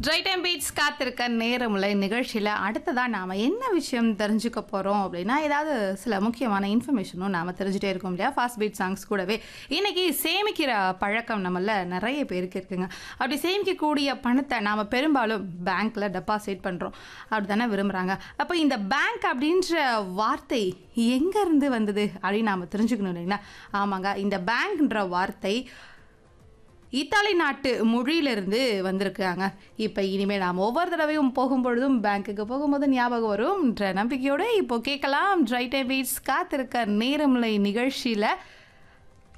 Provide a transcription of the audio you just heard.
try time beats காத்திருக்க நேரமுள்ள நிகழ்ச்சியில் அடுத்ததாக நாம் என்ன விஷயம் தெரிஞ்சுக்க போகிறோம் அப்படின்னா ஏதாவது சில முக்கியமான இன்ஃபர்மேஷனும் நாம் தெரிஞ்சுட்டே இருக்கோம் இல்லையா ஃபாஸ்ட் பீட் சாங்ஸ் கூடவே இன்னைக்கு சேமிக்கிற பழக்கம் நம்மள நிறைய பேருக்கு இருக்குங்க அப்படி சேமிக்கக்கூடிய பணத்தை நாம் பெரும்பாலும் பேங்க்கில் டெபாசிட் பண்ணுறோம் அப்படி தானே விரும்புகிறாங்க அப்போ இந்த பேங்க் அப்படின்ற வார்த்தை எங்கேருந்து வந்தது அப்படின்னு நாம் தெரிஞ்சுக்கணும் இல்லைங்களா ஆமாங்க இந்த பேங்க்ன்ற வார்த்தை இத்தாலி நாட்டு மொழியிலிருந்து வந்திருக்காங்க இப்போ இனிமேல் நாம் ஒவ்வொரு தடவையும் போகும்பொழுதும் பேங்க்குக்கு போகும்போது ஞாபகம் வரும்ன்ற நம்பிக்கையோடு இப்போ கேட்கலாம் ட்ரை டைம் வெயிட்ஸ் காத்திருக்க நேரமில்லை நிகழ்ச்சியில்